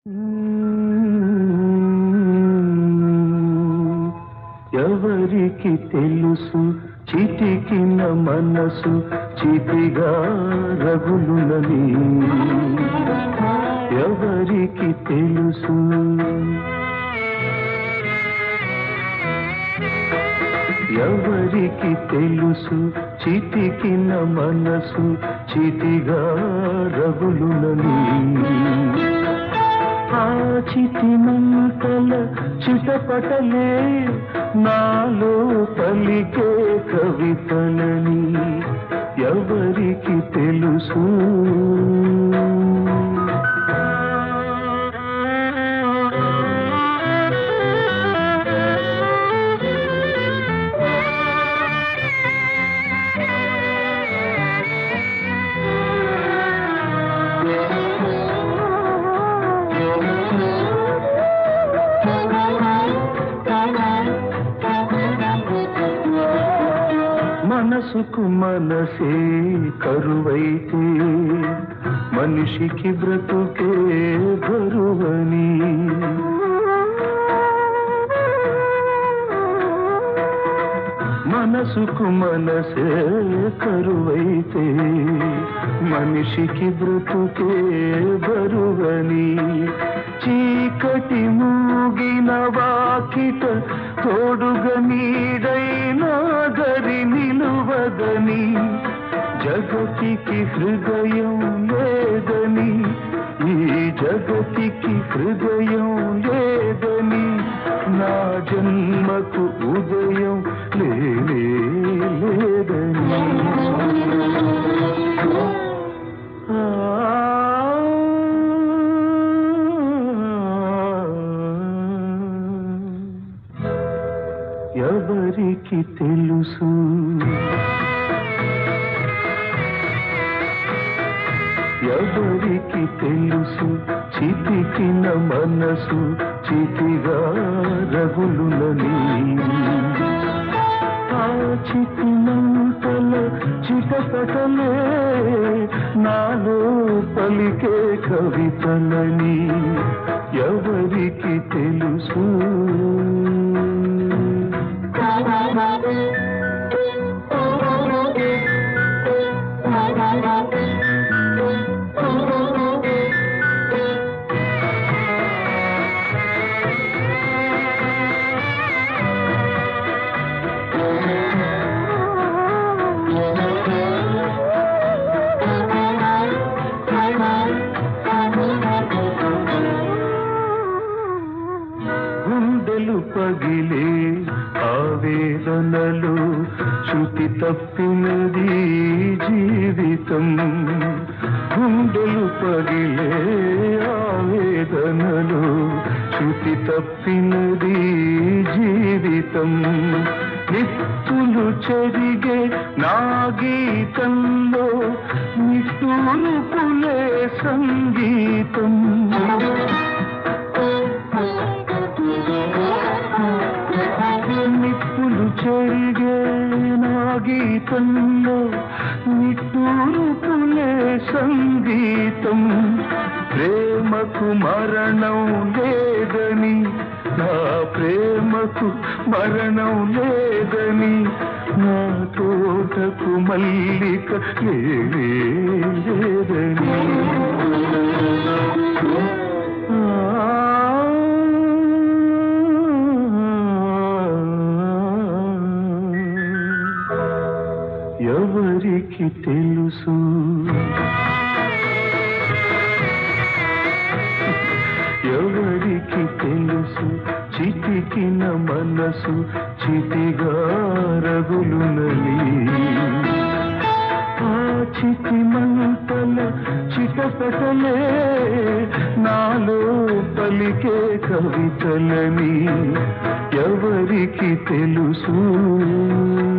ఎవరికి తెలుసు చిటికిన మనసు చితిగా రగులునని ఎవరికి తెలుసు ఎవరికి తెలుసు చితికిన మనసు చితిగా రగులునని ఆ చితి మంటల చిటపటలే నాలో పలికే కవితలని ఎవరికి తెలుసు మనసుకు మనసే కరువైతే మనిషికి బ్రతుకే బరువని మనసుకు మనసే కరువైతే మనిషికి బ్రతుకే బరువని చీకటి మూగిన వాకిట తోడుగా నీడైనా గరి నిలువదని జగతికి హృదయం లేదని ఈ జగతికి హృదయం లేదని నా జన్మకు ఉదయం లేనే లేదని ఎవరికి తెలుసు ఎవరికి తెలుసు చితికిన మనసు చితిగా రగులునని ఆ చితి మంటల చిటపటలే నాలో పలికే కవితలని ఎవరికి తెలుసు గుండెలు పగిలే ఆవేదనలు శృతి తప్పినది జీవితం గుండెలు పగిలే ఆవేదనలు శృతి తప్పినది జీవితం నిప్పులు చెరిగే నా గీతంలో నిట్టూరుపులే సంగీతం నిప్పులు చెరిగే నా గీతంలో నిట్టూరుపులే సంగీతం ప్రేమకు మరణం లేదని నా ప్రేమకు మరణం లేదని నా తోటకు మల్లిక లేనే లేదని ఎవరికి తెలుసు ఎవరికి తెలుసు చితికిన మనసు చితిగా రగులునని ఆ చితి మంటల చిటపటలే నాలో పలికే కవితలని ఎవరికి తెలుసు